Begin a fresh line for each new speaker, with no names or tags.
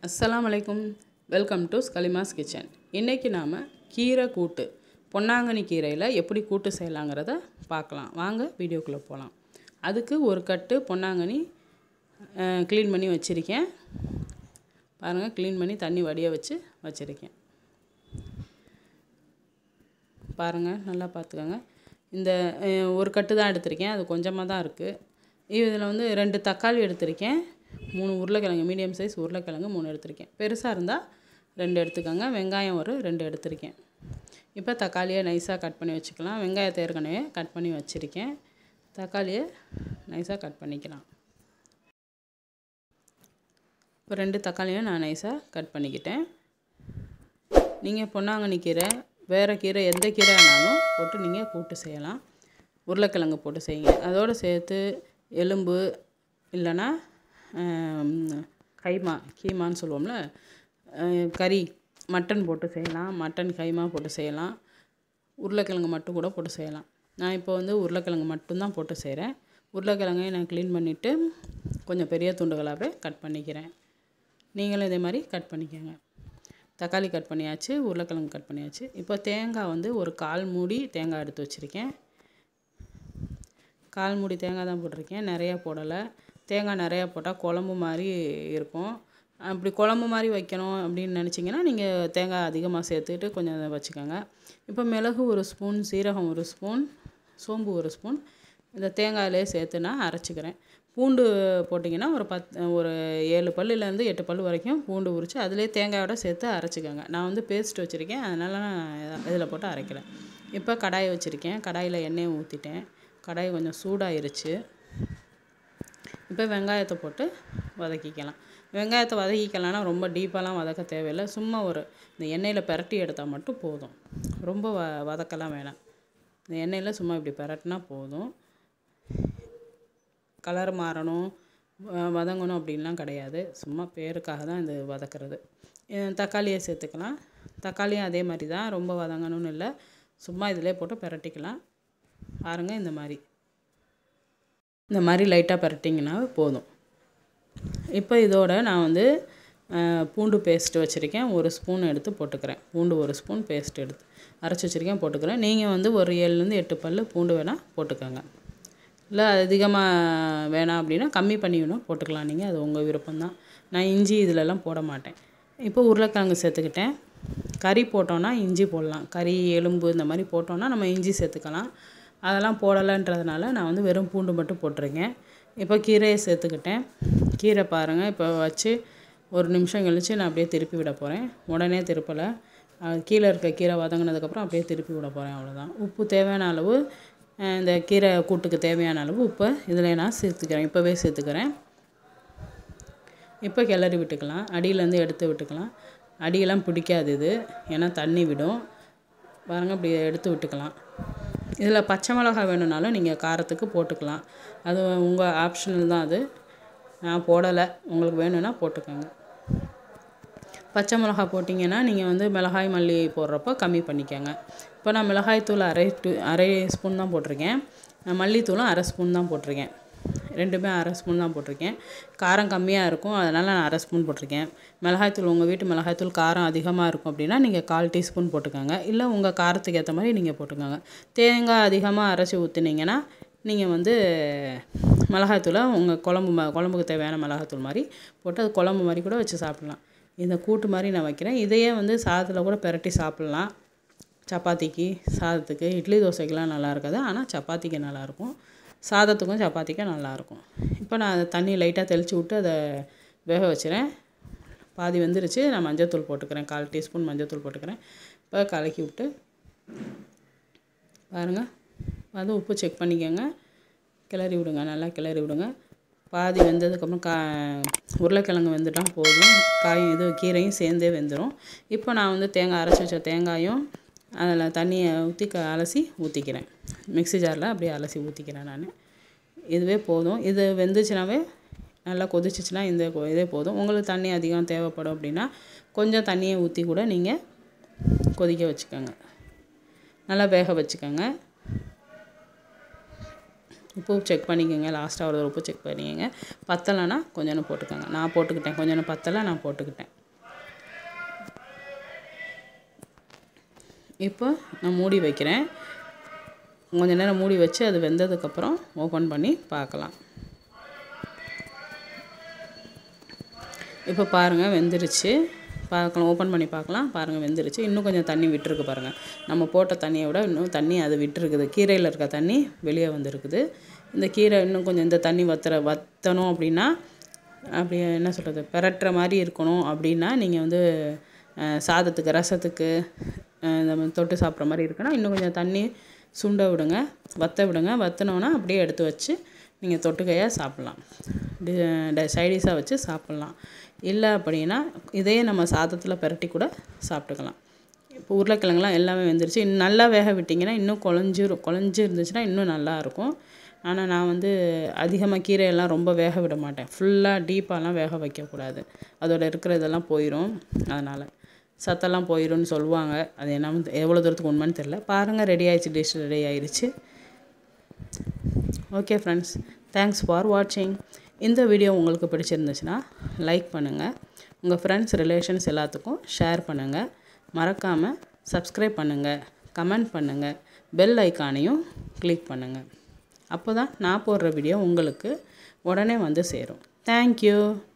அஸ்ஸலாமு அலைக்கும் welcome to ஸ்கலிமாஸ் kitchen இன்றைக்கி நாம் கீரை கூட்டு பொன்னாங்கண்ணி கீரையில் எப்படி கூட்டு செய்யலாங்கிறத பார்க்கலாம் வாங்க வீடியோக்குள்ளே போகலாம் அதுக்கு ஒரு கட்டு பொன்னாங்கண்ணி க்ளீன் பண்ணி வச்சுருக்கேன் பாருங்கள் க்ளீன் பண்ணி தண்ணி வடிய வச்சு வச்சுருக்கேன் பாருங்கள் நல்லா பார்த்துக்கோங்க இந்த அஹ், ஒரு கட்டு தான் எடுத்திருக்கேன் அது கொஞ்சமாக தான் இருக்குது இதில் வந்து ரெண்டு தக்காளி எடுத்திருக்கேன் மூணு உருளைக்கிழங்கு மீடியம் சைஸ் உருளைக்கிழங்கு மூணு எடுத்திருக்கேன் பெருசாக இருந்தால் ரெண்டு எடுத்துக்கோங்க வெங்காயம் ஒரு ரெண்டு எடுத்திருக்கேன் இப்போ தக்காளியை நைஸாக கட் பண்ணி வச்சுக்கலாம் வெங்காயத்தை ஏற்கனவே கட் பண்ணி வச்சுருக்கேன் தக்காளியை நைஸாக கட் பண்ணிக்கலாம் இப்போ ரெண்டு தக்காளியும் நான் நைஸாக கட் பண்ணிக்கிட்டேன் நீங்கள் பொன்னாங்கண்ணி கீரை வேறு கீரை எந்த கீரை வேணாலும் போட்டு நீங்கள் கூட்டு செய்யலாம் உருளைக்கிழங்கு போட்டு செய்யுங்க அதோடு சேர்த்து எலும்பு இல்லைன்னா ஆம், கைமா கீமான்னு சொல்லுவோம்ல அஹ், கறி மட்டன் போட்டு செய்யலாம் மட்டன் கைமா போட்டு செய்யலாம் உருளைக்கிழங்கு மட்டும் கூட போட்டு செய்யலாம் நான் இப்போ வந்து உருளைக்கிழங்கு மட்டும்தான் போட்டு செய்கிறேன் உருளைக்கிழங்கையும் நான் க்ளீன் பண்ணிவிட்டு கொஞ்சம் பெரிய துண்டுகளாகவே கட் பண்ணிக்கிறேன் நீங்களும் இதே மாதிரி கட் பண்ணிக்கோங்க தக்காளி கட் பண்ணியாச்சு உருளைக்கிழங்கு கட் பண்ணியாச்சு இப்போ தேங்காய் வந்து ஒரு கால் மூடி தேங்காய் எடுத்து வச்சுருக்கேன் கால் மூடி தேங்காய் தான் போட்டிருக்கேன் நிறையா போடலை தேங்காய் நிறையா போட்டால் குழம்பு மாதிரி இருக்கும் அப்படி குழம்பு மாதிரி வைக்கணும் அப்படின்னு நினச்சிங்கன்னா நீங்கள் தேங்காய் அதிகமாக சேர்த்துட்டு கொஞ்சம் அதை வச்சுக்கோங்க இப்போ மிளகு ஒரு ஸ்பூன் சீரகம் ஒரு ஸ்பூன் சோம்பு ஒரு ஸ்பூன் இந்த தேங்காயிலே சேர்த்து நான் அரைச்சிக்கிறேன் பூண்டு போட்டிங்கன்னா ஒரு பத் ஒரு ஏழு பல்லுலேருந்து எட்டு பல் வரைக்கும் பூண்டு உரித்து அதிலே தேங்காயோட சேர்த்து அரைச்சிக்கோங்க நான் வந்து பேஸ்ட் வச்சுருக்கேன் அதனால் நான் இதில் போட்டு அரைக்கிறேன் இப்போ கடாயை வச்சுருக்கேன் கடாயில் எண்ணெயை ஊற்றிட்டேன் கடாய் கொஞ்சம் சூடாயிருச்சு இப்போ வெங்காயத்தை போட்டு வதக்கிக்கலாம் வெங்காயத்தை வதக்கிக்கலாம்னா ரொம்ப டீப்பாலாம் வதக்க தேவையில்லை சும்மா ஒரு இந்த எண்ணெயில் பிரட்டி எடுத்தால் மட்டும் போதும் ரொம்ப வ வதக்கலாம் வேணாம் இந்த எண்ணெயில் சும்மா இப்படி பிரட்டினா போதும் கலர் மாறணும் வ- வதங்கணும் அப்படின்லாம் கிடையாது சும்மா பேருக்காக தான் இது வதக்கிறது அஹ் தக்காளியை சேர்த்துக்கலாம் தக்காளியும் அதே மாதிரி தான் ரொம்ப வதங்கணும்னு இல்லை சும்மா இதிலே போட்டு பிரட்டிக்கலாம் பாருங்கள் இந்த மாதிரி இந்த மாதிரி லைட்டாக பரட்டிங்கன்னா போதும் இப்போ இதோட நான் வந்து அஹ், பூண்டு பேஸ்ட் வச்சுருக்கேன் ஒரு ஸ்பூன் எடுத்து போட்டுக்கிறேன் பூண்டு ஒரு ஸ்பூன் பேஸ்ட் எடுத்து அரைச்சி வச்சுருக்கேன் போட்டுக்கிறேன் நீங்கள் வந்து ஒரு ஏழுலேருந்து எட்டு பல் பூண்டு வேணால் போட்டுக்கோங்க இல்லை அதிகமாக வேணாம் அப்படின்னா கம்மி பண்ணிக்கணும் போட்டுக்கலாம் நீங்கள் அது உங்கள் விருப்பம்தான் நான் இஞ்சி இதிலெல்லாம் போட மாட்டேன் இப்போ உருளைக்கிழங்கு சேர்த்துக்கிட்டேன் கறி போட்டோன்னா இஞ்சி போடலாம் கறி எலும்பு இந்த மாதிரி போட்டோன்னா நம்ம இஞ்சி சேர்த்துக்கலாம் அதெல்லாம் போடலைன்றதுனால நான் வந்து வெறும் பூண்டு மட்டும் போட்டிருக்கேன் இப்போ கீரையை சேர்த்துக்கிட்டேன் கீரை பாருங்கள் இப்போ வச்சு ஒரு நிமிஷம் கழித்து நான் அப்படியே திருப்பி விட போகிறேன் உடனே திருப்பலை அது கீழே இருக்க கீரை வதங்கினதுக்கப்புறம் அப்படியே திருப்பி விட போகிறேன் அவ்வளோதான் உப்பு தேவையான அளவு அஹ், இந்த கீரை கூட்டுக்கு தேவையான அளவு உப்பை இதில் நான் சேர்த்துக்கிறேன் இப்போவே சேர்த்துக்கிறேன் இப்போ கிளறி விட்டுக்கலாம் அடியிலேருந்து எடுத்து விட்டுக்கலாம் அடியெல்லாம் பிடிக்காது இது ஏன்னா தண்ணி விடும் பாருங்கள் இப்படி எடுத்து விட்டுக்கலாம் இதில் பச்சை மிளகாய் வேணும்னாலும் நீங்கள் காரத்துக்கு போட்டுக்கலாம் அது உங்கள் ஆப்ஷனல் தான் அது நான் போடலை உங்களுக்கு வேணும்னா போட்டுக்கோங்க பச்சை மிளகாய் போட்டிங்கன்னா நீங்கள் வந்து மிளகாய் மல்லி போடுறப்போ கம்மி பண்ணிக்கோங்க இப்போ நான் மிளகாய் தூள் அரை டூ அரை ஸ்பூன் தான் போட்டிருக்கேன் நான் மல்லித்தூளும் அரை ஸ்பூன் தான் போட்டிருக்கேன் ரெண்டுமே அரை ஸ்பூன் தான் போட்டிருக்கேன் காரம் கம்மியாக இருக்கும் அதனால் நான் அரை ஸ்பூன் போட்டிருக்கேன் மிளகாய்த்தூள் உங்கள் வீட்டு மிளகாய்த்தூள் காரம் அதிகமாக இருக்கும் அப்படின்னா நீங்கள் கால் டீஸ்பூன் போட்டுக்கோங்க இல்லை உங்கள் காரத்துக்கு ஏற்ற மாதிரி நீங்கள் போட்டுக்கோங்க தேங்காய் அதிகமாக அரைச்சி ஊற்றுனீங்கன்னா நீங்கள் வந்து மிளகாய்த்தூளை உங்கள் குழம்பு ம குழம்புக்கு தேவையான மிளகாய்த்தூள் மாதிரி போட்டு அது குழம்பு மாதிரி கூட வச்சு சாப்பிட்லாம் இந்த கூட்டு மாதிரி நான் வைக்கிறேன் இதையே வந்து சாதத்தில் கூட பிரட்டி சாப்பிட்லாம் சப்பாத்திக்கு சாதத்துக்கு இட்லி தோசைக்கெலாம் நல்லா இருக்காது ஆனால் சப்பாத்திக்கு நல்லாயிருக்கும் சாதத்துக்கும் சப்பாத்திக்கும் நல்லாயிருக்கும் இப்போ நான் அதை தண்ணி லைட்டாக தெளித்து விட்டு அதை வேக வச்சுறேன் பாதி வெந்துருச்சு நான் மஞ்சள்தூள் போட்டுக்கிறேன் கால் டீஸ்பூன் மஞ்சள்தூள் போட்டுக்கிறேன் இப்போ கலக்கி விட்டு பாருங்கள் அது உப்பு செக் பண்ணிக்கோங்க கிளறி விடுங்க நல்லா கிளறி விடுங்க பாதி வெந்ததுக்கப்புறம் கா உருளைக்கிழங்கு வெந்துட்டால் போதும் காயும் இது கீரையும் சேர்ந்தே வெந்துடும் இப்போ நான் வந்து தேங்காய் அரைச்சி வச்ச தேங்காயும் அதில் தண்ணியை ஊற்றி க அலசி ஊற்றிக்கிறேன் மிக்ஸி ஜாரில் அப்படியே அலசி ஊற்றிக்கிறேன் நான் இதுவே போதும் இது வெந்துச்சுனாவே நல்லா கொதிச்சிச்சுன்னா இந்த கொ- இதே போதும் உங்களுக்கு தண்ணி அதிகம் தேவைப்படும் அப்படின்னா கொஞ்சம் தண்ணியை ஊற்றி கூட நீங்கள் கொதிக்க வச்சுக்கோங்க நல்லா வேக வச்சுக்கோங்க உப்பு செக் பண்ணிக்கோங்க லாஸ்ட்டாக ஒரு உப்பு செக் பண்ணிக்கோங்க பத்தலைன்னா கொஞ்சோண்டு போட்டுக்கோங்க நான் போட்டுக்கிட்டேன் கொஞ்சோண்டு பத்தலை நான் போட்டுக்கிட்டேன் இப்போ நான் மூடி வைக்கிறேன் கொஞ்ச நேரம் மூடி வச்சு அது வெந்ததுக்கப்புறம் ஓப்பன் பண்ணி பார்க்கலாம் இப்போ பாருங்கள் வெந்துருச்சு பார்க்கலாம் ஓப்பன் பண்ணி பார்க்கலாம் பாருங்கள் வெந்துருச்சு இன்னும் கொஞ்சம் தண்ணி விட்டுருக்கு பாருங்கள் நம்ம போட்ட தண்ணியை விட இன்னும் தண்ணி அது விட்டுருக்குது கீரையில் இருக்க தண்ணி வெளியே வந்திருக்குது இந்த கீரை இன்னும் கொஞ்சம் இந்த தண்ணி வத்துற வற்றணும் அப்படின்னா அப்படி என்ன சொல்கிறது பெரட்டுற மாதிரி இருக்கணும் அப்படின்னா நீங்கள் வந்து அஹ், சாதத்துக்கு ரசத்துக்கு அஹ், இந்த மாதிரி தொட்டு சாப்பிட்ற மாதிரி இருக்குன்னா இன்னும் கொஞ்சம் தண்ணி சுண்ட விடுங்க வற்ற விடுங்க வற்றினோன்னா அப்படியே எடுத்து வச்சு நீங்கள் தொட்டுக்கையாக சாப்பிட்லாம் சைடிஷாக வச்சு சாப்பிட்லாம் இல்லை அப்படின்னா இதையே நம்ம சாதத்தில் பிரட்டி கூட சாப்பிட்டுக்கலாம் இப்போ உருளைக்கிழங்குலாம் எல்லாமே வெந்துருச்சு இன்னும் நல்லா வேக விட்டிங்கன்னா இன்னும் குழஞ்சிரும் குழஞ்சி இருந்துச்சுன்னா இன்னும் நல்லா இருக்கும் ஆனால் நான் வந்து அதிகமாக கீரையெல்லாம் ரொம்ப வேக விட மாட்டேன் ஃபுல்லாக டீப்பாலாம் வேக வைக்கக்கூடாது அதோட இருக்கிற இதெல்லாம் போயிடும் அதனால் சத்தெல்லாம் போயிடும்னு சொல்லுவாங்க அது என்ன எவ்வளோ தூரத்துக்கு உண்மைன்னு தெரில பாருங்கள் ரெடி ஆயிடுச்சு டிஷ் ரெடி ஆயிடுச்சு ஓகே ஃப்ரெண்ட்ஸ் தேங்க்ஸ் ஃபார் வாட்சிங் இந்த வீடியோ உங்களுக்கு பிடிச்சிருந்துச்சுன்னா லைக் பண்ணுங்கள் உங்கள் ஃப்ரெண்ட்ஸ் ரிலேஷன்ஸ் எல்லாத்துக்கும் ஷேர் பண்ணுங்கள் மறக்காமல் சப்ஸ்கிரைப் பண்ணுங்கள் கமெண்ட் பண்ணுங்கள் பெல் ஐக்கானையும் கிளிக் பண்ணுங்கள் அப்போ தான் நான் போடுற வீடியோ உங்களுக்கு உடனே வந்து சேரும் தேங்க்யூ